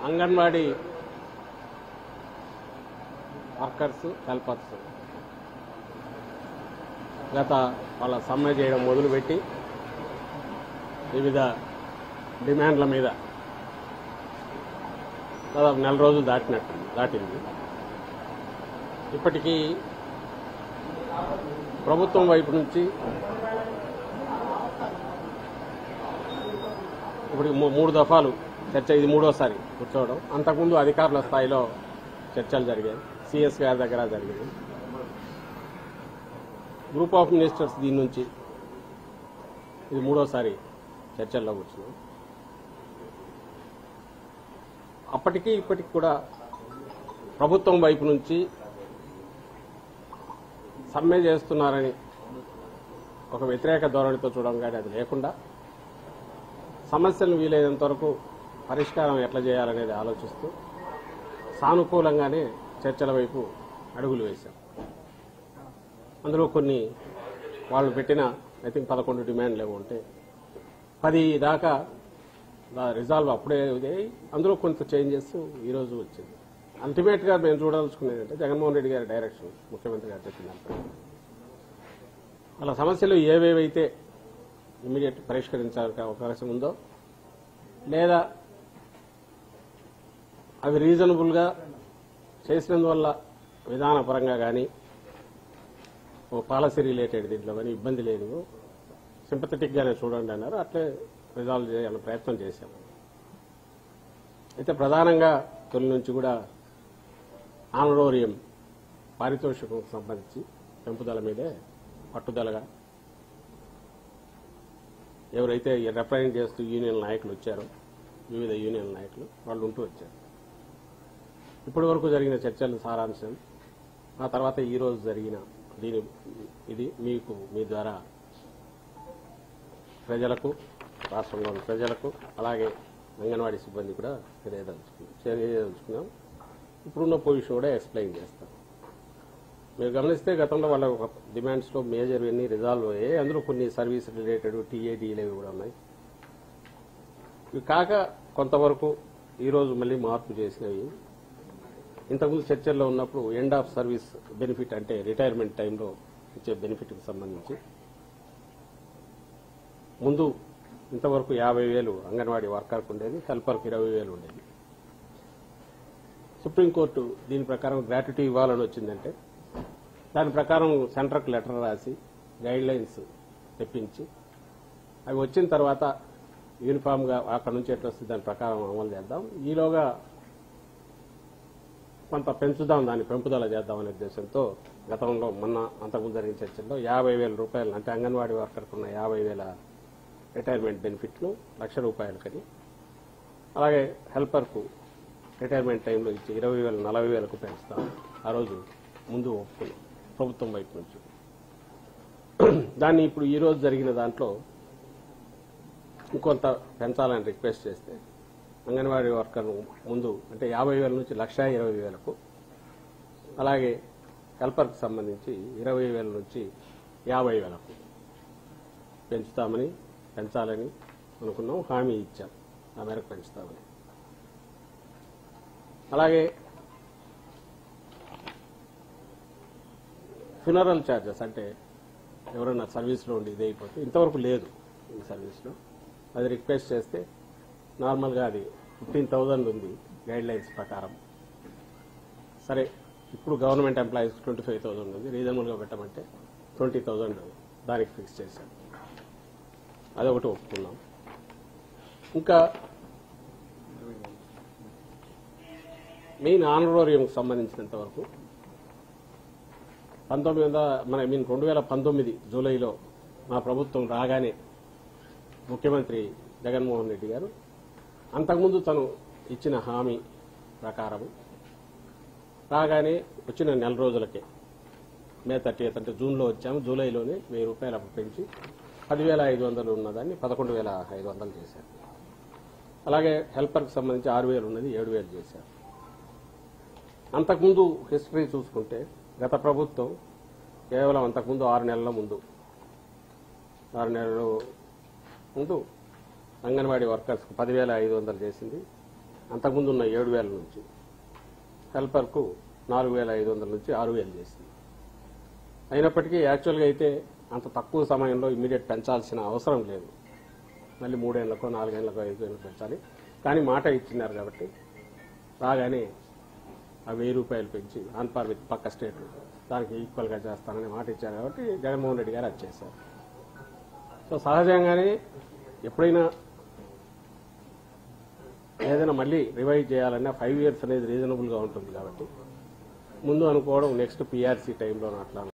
Anganwadi workers helpers గత వాళ్ళ సమ్మె చేయడం మొదలుపెట్టి వివిధ డిమాండ్ల మీద దాదాపు నెల రోజులు దాటినట్టు దాటింది ఇప్పటికీ ప్రభుత్వం వైపు నుంచి ఇప్పుడు మూ- మూడు దఫాలు చర్చ ఇది మూడోసారి కూర్చోవడం అంతకుముందు అధికారుల స్థాయిలో చర్చలు జరిగాయి సిఎస్ గారి దగ్గర జరిగింది గ్రూప్ ఆఫ్ మినిస్టర్స్ దీని నుంచి ఇది మూడోసారి చర్చల్లో కూర్చున్నాం అప్పటికి ఇప్పటికి కూడా ప్రభుత్వం వైపు నుంచి సమ్మె చేస్తున్నారని ఒక వ్యతిరేక ధోరణితో చూడడం కానీ అది లేకుండా సమస్యలను వీలైనంత వరకు పరిష్కారం ఎట్లా చేయాలనేది ఆలోచిస్తూ సానుకూలంగానే చర్చల వైపు అడుగులు వేశాం అందులో కొన్ని వాళ్ళు పెట్టిన ఐ థింక్ పదకొండు డిమాండ్లు ఏమో ఉంటే పది దాకా రిజాల్వ్ అప్పుడే అయ్యాయి. అందులో కొంత చేంజెస్ ఈరోజు వచ్చింది అల్టిమేట్ గా మేము చూడదలుచుకునేది అంటే జగన్మోహన్ రెడ్డి గారి డైరెక్షన్ ముఖ్యమంత్రి గారు చెప్పిన దాంట్లో వాళ్ళ సమస్యలు ఏవేవైతే ఇమీడియట్ పరిష్కరించాల్సిన అవకాశం ఉందో లేదా అవి రీజనబుల్ గా చేసినందువల్ల విధానపరంగా కానీ ఓ పాలసీ రిలేటెడ్ దీంట్లో కానీ ఇబ్బంది లేదు సింపథెటిక్ గానే చూడండి అన్నారు అట్లే రిజాల్వ్ చేయాలని ప్రయత్నం చేశాం అయితే ప్రధానంగా తొలి నుంచి కూడా ఆనరోరియం పారితోషికం సంబంధించి పెంపుదల మీదే పట్టుదలగా ఎవరైతే రిప్రజెంట్ చేస్తూ యూనియన్ నాయకులు వచ్చారో వివిధ యూనియన్ నాయకులు వాళ్ళు ఉంటూ వచ్చారు ఇప్పటి వరకు జరిగిన చర్చల సారాంశం ఆ తర్వాత ఈ రోజు జరిగిన దీని ఇది మీకు మీ ద్వారా ప్రజలకు రాష్ట్రంలోని ప్రజలకు అలాగే అంగన్వాడీ సిబ్బంది కూడా తెలియదలుచుకున్నాం తెలియదలుచుకున్నాం ఇప్పుడున్న పొజిషన్ కూడా ఎక్స్ప్లెయిన్ చేస్తాం మీరు గమనిస్తే గతంలో వాళ్ళ ఒక డిమాండ్స్ లో మేజర్ అన్ని రిజాల్వ్ అయ్యాయి అందులో కొన్ని సర్వీస్ రిలేటెడ్ టీఏడీలు కూడా ఉన్నాయి ఇవి కాక కొంతవరకు ఈ రోజు మళ్ళీ మార్పు చేసినవి ఇంతకుముందు చర్చల్లో ఉన్నప్పుడు ఎండ్ ఆఫ్ సర్వీస్ బెనిఫిట్ అంటే రిటైర్మెంట్ టైంలో ఇచ్చే బెనిఫిట్కి సంబంధించి ముందు ఇంతవరకు యాభై వేలు అంగన్వాడీ వర్కర్కు ఉండేది హెల్పర్కి ఇరవై వేలు ఉండేది సుప్రీంకోర్టు దీని ప్రకారం గ్రాట్యుటీ ఇవ్వాలని వచ్చిందంటే దాని ప్రకారం సెంటర్కి లెటర్ రాసి గైడ్ లైన్స్ తెప్పించి అవి వచ్చిన తర్వాత యూనిఫామ్గా అక్కడ నుంచి ఎట్లా వస్తుంది దాని ప్రకారం అమలు చేద్దాం ఈలోగా కొంత పెంచుదాం దాన్ని పెంపుదల చేద్దాం అనే ఉద్దేశంతో గతంలో మొన్న అంతకుముందు జరిగిన చర్చల్లో యాభై వేల రూపాయలు అంటే అంగన్వాడీ వర్కర్కు ఉన్న యాభై వేల రిటైర్మెంట్ బెనిఫిట్లు లక్ష రూపాయలకని అలాగే హెల్పర్కు రిటైర్మెంట్ టైంలో ఇచ్చే ఇరవై వేలు నలభై వేలకు పెంచుతాం ఆ రోజు ముందు ఒప్పుకున్నాం ప్రభుత్వం వైపు నుంచి దాన్ని ఇప్పుడు ఈ రోజు జరిగిన దాంట్లో ఇంకొంత పెంచాలని రిక్వెస్ట్ చేస్తే అంగన్వాడీ వర్కర్ను ముందు అంటే యాభై వేల నుంచి లక్ష ఇరవై వేలకు అలాగే హెల్పర్కి సంబంధించి ఇరవై వేల నుంచి యాభై వేలకు పెంచుతామని పెంచాలని అనుకున్నాం హామీ ఇచ్చాం ఆ మేరకు పెంచుతామని అలాగే ఫ్యూనరల్ ఛార్జెస్ అంటే ఎవరైనా సర్వీస్లో ఉండి ఇది అయిపోతే ఇంతవరకు లేదు ఈ సర్వీస్లో అది రిక్వెస్ట్ చేస్తే నార్మల్గా అది ఫిఫ్టీన్ థౌజండ్ ఉంది గైడ్ లైన్స్ ప్రకారం సరే ఇప్పుడు government employees twenty five thousand ఉంది రీజనబుల్గా పెట్టమంటే ట్వంటీ థౌజండ్ దానికి ఫిక్స్ చేశాం అదొకటి ఒప్పుకున్నాం ఇంకా మెయిన్ ఆనరోరియంకి సంబంధించినంత వరకు పంతొమ్మిది వందల మన ఐ మీన్ రెండు వేల పంతొమ్మిది జూలైలో మా ప్రభుత్వం రాగానే ముఖ్యమంత్రి జగన్మోహన్ రెడ్డి గారు అంతకుముందు తను ఇచ్చిన హామీ ప్రకారం రాగానే వచ్చిన నెల రోజులకే మే థర్టీ అంటే జూన్లో వచ్చాము జూలైలోనే వెయ్యి రూపాయలు అప్పుడు పెంచి పదివేల ఐదు వందలు ఉన్నదాన్ని పదకొండు వేల ఐదు వందలు చేశారు అలాగే హెల్పర్కి సంబంధించి ఆరు వేలు ఉన్నది ఏడు వేలు చేశారు అంతకుముందు హిస్టరీ చూసుకుంటే గత ప్రభుత్వం కేవలం అంతకుముందు ఆరు నెలల ముందు ఆరు నెలల ముందు అంగన్వాడీ వర్కర్స్కి పదివేల ఐదు వందలు చేసింది అంతకుముందు ఉన్న ఏడు వేల నుంచి హెల్పర్కు నాలుగు వేల ఐదు వందల నుంచి ఆరు వేలు చేసింది అయినప్పటికీ యాక్చువల్గా అయితే అంత తక్కువ సమయంలో ఇమీడియట్ పెంచాల్సిన అవసరం లేదు మళ్ళీ మూడేళ్లకో నాలుగేళ్లకో ఐదేళ్ళకో పెంచాలి కానీ మాట ఇచ్చినారు కాబట్టి రాగానే ఆ వెయ్యి రూపాయలు పెంచి ఆన్ పార్ విత్ పక్క స్టేట్ దానికి ఈక్వల్గా చేస్తానని మాట ఇచ్చారు కాబట్టి జగన్మోహన్ రెడ్డి గారు అది చేశారు సో సహజంగానే ఎప్పుడైనా ఏదైనా మళ్ళీ రివైవ్ చేయాలన్నా ఫైవ్ ఇయర్స్ అనేది రీజనబుల్గా ఉంటుంది కాబట్టి ముందు అనుకోవడం నెక్స్ట్ పీఆర్సీ టైంలో అట్లా